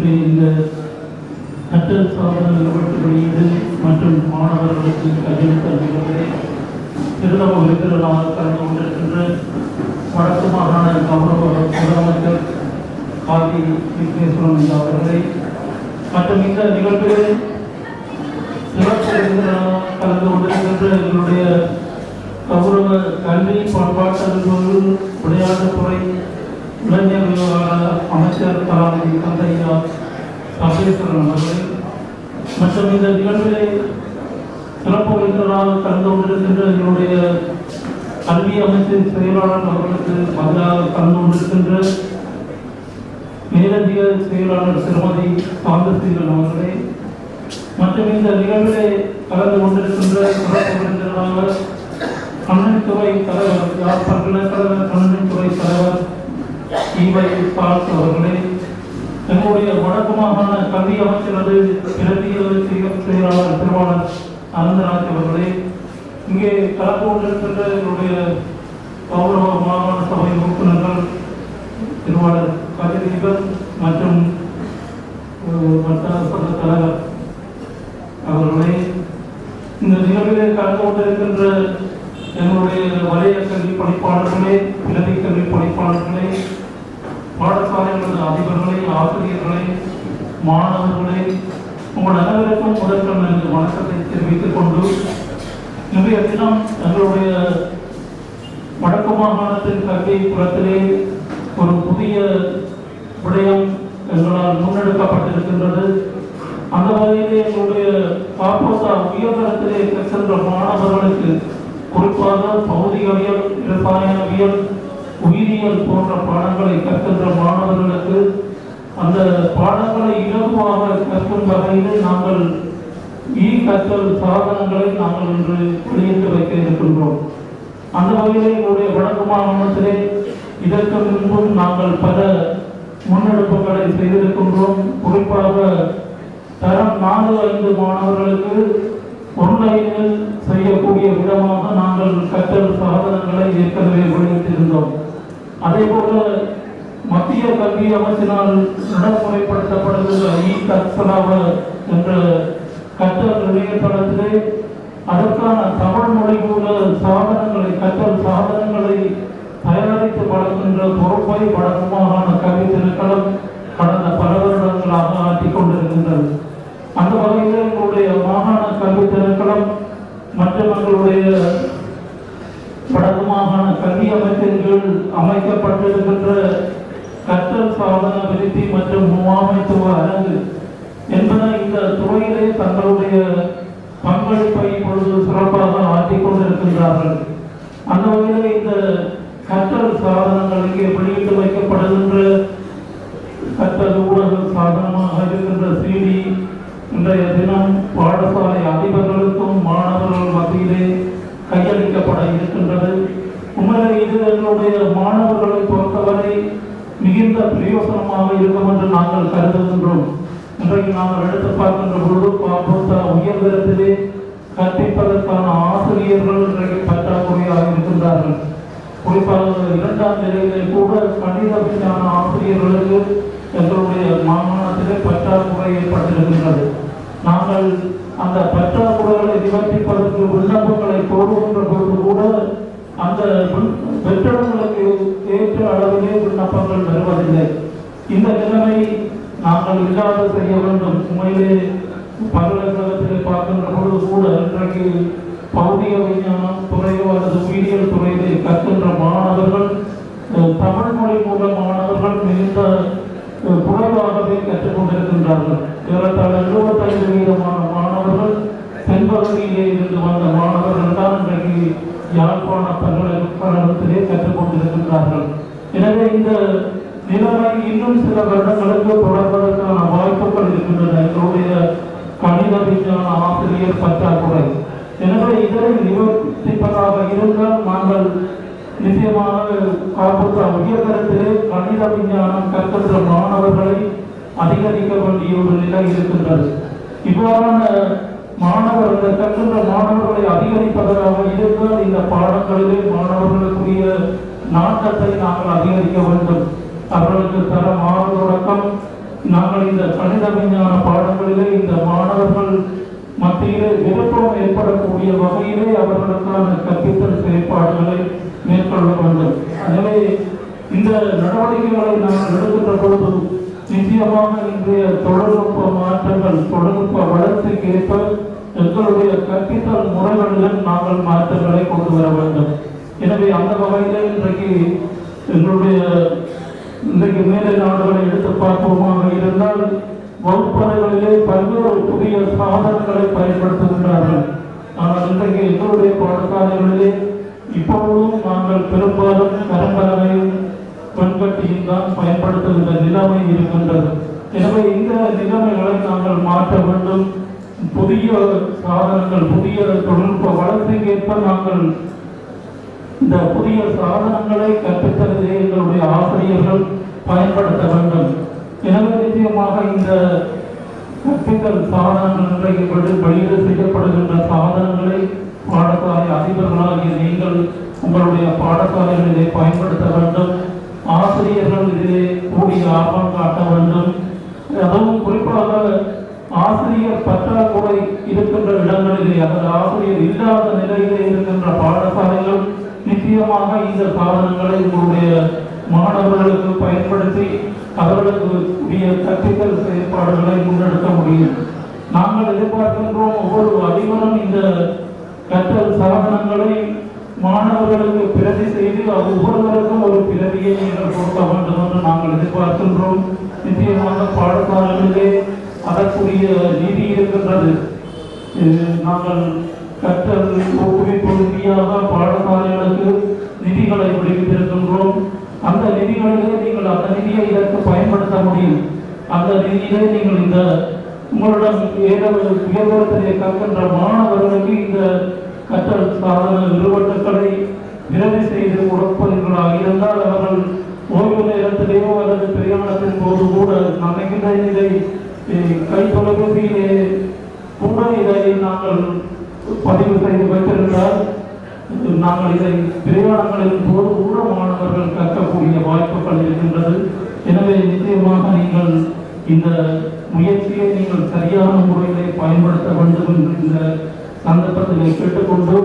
இன்று இந்த கற்றல் சாதன நிறுவனத்து வெளியீடு மற்றும் மாணவர்களுக்கு கல்வித்தல் நிகழ்வை திருநவ விருந்தினராக கலந்து கொண்டிருக்கின்ற வடக்கு மாகாண கௌரவ முதலமைச்சர் ஆதி விக்னேஸ்வரன் ஐயா அவர்களை மற்றும் இந்த நிகழ்வில் சிறப்பு விருந்தினராக கலந்து கொண்டிருக்கின்ற எங்களுடைய கௌரவ கல்வி பண்பாட்டல் விளையாட்டுத்துறை இளைஞர் விவகார அமைச்சர் கலாநிதி தந்தையா சபேஸ்வரன் அவர்கள் மற்றும் இந்த நிகழ்விலே சிறப்பு விருந்தினராக கலந்து கொண்டிருக்கின்ற எங்களுடைய கல்வி அமைச்சின் செயலாளர் அவர்களுக்கு பதிலாக கலந்து கொண்டிருக்கின்ற மேலதிக செயலாளர் திருமதி சாந்தசீலன் அவர்களே மற்றும் இந்த நிகழ்விலே கலந்து கொண்டிருக்கின்ற சிறப்பு விருந்தினராக கண்ணன்துறை தலைவர் யாழ் பல்கலைக்கழக கண்ணன்துறை தலைவர் ஈவை சால்ஸ் அவர்களே எங்களுடைய வடக்கு மாகாண கல்வி அமைச்சரது பிரதிகள் செயலாளர் திருவாளர் அனந்தராஜ் அவர்களே இங்கே கலந்து கொண்டிருக்கின்ற எங்களுடைய கௌரவ மாகாண சபை உறுப்பினர்கள் திருவாளர் கதிரீபன் மற்றும் அஹ், வட்டார சங்க தலைவர் அவர்களே இந்த நிகழ்விலே கலந்து கொண்டிருக்கின்ற எங்களுடைய வலய கல்வி பணிப்பாளர்களே இலங்கை கல்வி பணிப்பாளர்களே பாடசாலைகளது அதிபர்களே ஆசிரியர்களே மாணவர்களே உங்கள் அனைவருக்கும் முதற்கண் எனது வணக்கத்தை தெரிவித்துக் கொண்டு இன்றைய தினம் எங்களுடைய வடக்கு மாகாணத்தின் கல்வி புறத்திலே ஒரு புதிய விடயம் எங்களால் முன்னெடுக்கப்பட்டிருக்கின்றது அந்த வகையிலே எங்களுடைய காப்போசா உயர்தரத்திலே சென்ற மாணவர்களுக்கு குறிப்பாக பௌதிகவியல் இரசாயனவியல் உயிரியல் போன்ற பாடங்களை கற்கின்ற மாணவர்களுக்கு அந்த பாடங்களை இலகுவாக கற்கும் வகையிலே நாங்கள் இ கற்றல் சாதனங்களை நாங்கள் இன்று வெளியிட்டு வைக்க இருக்கின்றோம் அந்த வகையிலே எங்களுடைய வடக்கு மாகாணத்திலே இதற்கு முன்பும் நாங்கள் பல முன்னெடுப்புகளை செய்திருக்கின்றோம் குறிப்பாக தரம் நாலு ஐந்து மாணவர்களுக்கு ஒன்லைனில் செய்யக்கூடிய விதமாக நாங்கள் கற்றல் சாதனங்களை ஏற்கனவே வெளியிட்டிருந்தோம் அதே போல மத்திய கல்வி அமைச்சினால் நடைமுறைப்படுத்தப்படுகிற இ கற்சலாவ என்ற கற்றல் இணையதளத்திலே அதற்கான தமிழ் மொழி கூட சாதனங்களை கற்றல் சாதனங்களை தயாரித்து வழங்குகின்ற பொறுப்பை வடக்கு மாகாண கல்வி திணைக்களம் கடந்த பல வருடங்களாக ஆற்றிக் கொண்டிருக்கின்றது அந்த வகையில் எங்களுடைய மாகாண கல்வி திணைக்களம் மற்றும் எங்களுடைய வடக்கு மாகாண கல்வி அமைப்பின் கீழ் அமைக்கப்பட்டிருக்கின்ற கற்றல் சாதன விருத்தி மற்றும் முகாமைத்துவ அரங்கு என்பன இந்த துறையிலே தங்களுடைய பங்களிப்பை இப்பொழுது சிறப்பாக ஆற்றிக் கொண்டிருக்கின்றார்கள் அந்த வகையில் இந்த கற்றல் சாதனங்கள் இங்கே வெளியிட்டு வைக்கப்படுகின்ற கற்றல் ஊடக சாதனமாக இருக்கின்ற சிடி இன்றைய தினம் பாடசாலை அதிபர்களுக்கும் மாணவர்கள் மத்தியிலே கையளிக்கப்பட இருக்கின்றது உண்மையிலே இது எங்களுடைய மாணவர்களை பொறுத்தவரை மிகுந்த பிரயோசனமாக இருக்கும் என்று நாங்கள் கருதுகின்றோம் இன்றைக்கு நாங்கள் எடுத்து பார்க்கின்ற பொழுது பாப்போத்தா உயர்தரத்திலே கற்பிப்பதற்கான ஆசிரியர்கள் இன்றைக்கு பற்றாக்குறையாக இருக்கின்றார்கள் குறிப்பாக இரண்டாம் நிலையிலே கூட கணித விஞ்ஞான ஆசிரியர்களுக்கு எங்களுடைய மாகாணத்திலே பற்றாக்குறை ஏற்பட்டிருக்கின்றது நாங்கள் அந்த பற்றாக்குறைகளை நிவர்த்திப்பதற்கு விண்ணப்பங்களை கோருகின்ற பொழுது கூட அந்த விண்- வெற்றிடங்களுக்கு ஏற்ற அளவிலே விண்ணப்பங்கள் வருவதில்லை இந்த நிலைமை நாங்கள் இல்லாத செய்ய வேண்டும் உண்மையிலே பல்கலைக்கழகத்திலே பார்க்கின்ற பொழுது கூட இன்றைக்கு பௌதிக விஞ்ஞானம் துறையோ அல்லது உயிரியல் துறையிலே கற்கின்ற மாணவர்கள் அஹ், தமிழ் மொழி மூலம் மாணவர்கள் மிகுந்த அஹ், குறைவாகவே கற்றுக் கொண்டிருக்கின்றார்கள் ஏறத்தாழ எழுபத்தைந்து வீதமான மாணவர்கள் தென்பகுதியிலே இருந்து வந்த மாணவர்கள் தான் இன்றைக்கு யாழ்ப்பாண பல்கலைக்கழகத்திலே கற்றுக் கொண்டிருக்கின்றார்கள் எனவே இந்த நிலைமை இன்னும் சில வருடங்களுக்கு தொடர்வதற்கான வாய்ப்புகள் இருக்கின்றன எங்களுடைய கணித விஞ்ஞான ஆசிரியர் பற்றாக்குறை எனவே இதனை நிவர்த்திப்பதாக இருந்தால் நாங்கள் நிச்சயமாக காப்புத்தா உயர்தரத்திலே கணித விஞ்ஞானம் கற்கின்ற மாணவர்களை அதிகரிக்க வேண்டிய ஒரு நிலை இருக்கின்றது இவ்வாறான மாணவர்கள் கற்கின்ற மாணவர்களை அதிகரிப்பதற்காக இருந்தால் இந்த பாடங்களிலே மாணவர்களுக்குரிய நாட்டத்தை நாங்கள் அதிகரிக்க வேண்டும் அவர்களுக்கு தரம் ஆறு தொடக்கம் நாங்கள் இந்த கணித விஞ்ஞான பாடங்களிலே இந்த மாணவர்கள் மத்தியிலே விருப்பம் ஏற்படக்கூடிய வகையிலே அவர்களுக்கான கற்பித்தல் செயற்பாடுகளை மேற்கொள்ள வேண்டும் எனவே இந்த நடவடிக்கைகளை நாங்கள் எடுக்கின்ற பொழுது நிச்சயமாக இன்றைய தொழில்நுட்ப மாற்றங்கள் தொழில்நுட்ப வளர்ச்சிக்கு ஏற்ப எங்களுடைய கற்பித்தல் முறைகளிலும் நாங்கள் மாற்றங்களை கொண்டு வர வேண்டும் எனவே அந்த வகையிலே இன்றைக்கு எங்களுடைய இன்றைக்கு மேலை நாடுகளை எடுத்து பார்ப்போமாக இருந்தால் வகுப்பறைகளிலே பல்வேறு புதிய சாதனங்களை பயன்படுத்துகின்றார்கள் ஆனால் இன்றைக்கு எங்களுடைய பாடசாலைகளிலே இப்பொழுதும் நாங்கள் பெரும்பாலும் கரம்பலனையும் வெண்கட்டியும் தான் பயன்படுத்துகின்ற நிலைமை இருக்கின்றது எனவே இந்த நிலைமைகளை நாங்கள் மாற்ற வேண்டும் புதிய சாதனங்கள் புதிய தொழில்நுட்ப வளர்ச்சிக்கு ஏற்ப நாங்கள் இந்த புதிய சாதனங்களை கற்பித்தலிலே எங்களுடைய ஆசிரியர்கள் பயன்படுத்த வேண்டும் எனவே நிச்சயமாக இந்த கற்பித்தல் சாதனங்கள் இன்றைக்கு வெளி- வெளியீடு செய்யப்படுகின்ற சாதனங்களை பாடசாலை அதிபர்களாகிய நீங்கள் உங்களுடைய பாடசாலைகளிலே பயன்படுத்த வேண்டும் ஆசிரியர்கள் இதிலே கூடிய ஆர்வம் காட்ட வேண்டும் அதுவும் குறிப்பாக ஆசிரியர் பற்றாக்குறை இருக்கின்ற இடங்களிலே அதாவது ஆசிரியர் இல்லாத நிலையிலே இருக்கின்ற பாடசாலைகள் நிச்சயமாக இந்த சாதனங்களை உங்களுடைய மாணவர்களுக்கு பயன்படுத்தி அவர்களுக்கு உரிய கற்பித்தல் செயற்பாடுகளை முன்னெடுக்க முடியும் நாங்கள் எதிர்பார்க்கின்றோம் ஒவ்வொரு அதிபரும் இந்த கற்றல் சாதனங்களை மாணவர்களுக்கு பிரதி செய்து அது ஒவ்வொருவருக்கும் ஒரு பிரதியை நீங்கள் கொடுக்க வேண்டும் என்று நாங்கள் எதிர்பார்க்கின்றோம் நிச்சயமாக பாடசாலைகளிலே அதற்குரிய நிதி இருக்கின்றது இது நாங்கள் கற்றல் ஊக்குவிப்பு நிதியாக பாடசாலைகளுக்கு நிதிகளை விடுவித்திருக்கின்றோம் அந்த நிதிகளிலே நீங்கள் அந்த நிதியை இதற்கு பயன்படுத்த முடியும் அந்த நிதியிலே நீங்கள் இந்த உங்களிடம் ஏதாவது உயர்வரத்திலே கற்கின்ற மாணவர்களுக்கு இந்த கற்றல் சாதன நிறுவனங்களை விரைவு செய்து கொடுப்பீர்களாக இருந்தால் அவர்கள் ஓய்வு நேரத்திலேயோ அல்லது பிரயாணத்தின் போது கூட நினைக்கின்ற இதை eh, கை தொலைபேசியிலே கூட இதை நாங்கள் பதிவு செய்து வைத்திருந்தால் நாங்கள் இதை பிரயாணங்களின் போது கூட மாணவர்கள் கற்கக்கூடிய வாய்ப்புகள் இருக்கின்றது எனவே நிச்சயமாக நீங்கள் இந்த முயற்சியை நீங்கள் சரியான முறையிலே பயன்படுத்த வேண்டும் என்று இந்த சந்தர்ப்பத்திலே கேட்டுக்கொண்டு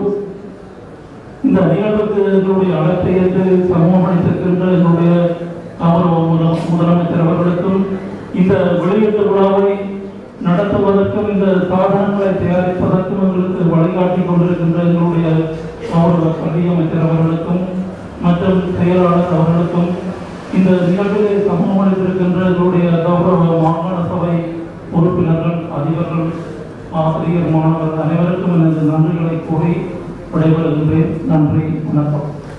இந்த நிகழ்வுக்கு எங்களுடைய அழைப்பை ஏற்று சமூகம் அளித்திருக்கின்ற என்னுடைய கௌரவ முதல- முதலமைச்சர் அவர்களுக்கும் இந்த வெளியீட்டு விழாவை நடத்துவதற்கும் இந்த சாதனங்களை தயாரிப்பதற்கும் எங்களுக்கு வழிகாட்டி கொண்டிருக்கின்ற எங்களுடைய கௌரவ கல்வி அமைச்சர் அவர்களுக்கும் மற்றும் செயலாளர் அவர்களுக்கும் இந்த நிகழ்விலே சமூகம் அளித்திருக்கின்ற எங்களுடைய கௌரவ மாகாண சபை உறுப்பினர்கள் அதிபர்கள் ஆசிரியர் மாணவர்கள் அனைவருக்கும் எனது நன்றிகளை கூறி விடைபெறுகின்றேன் நன்றி வணக்கம்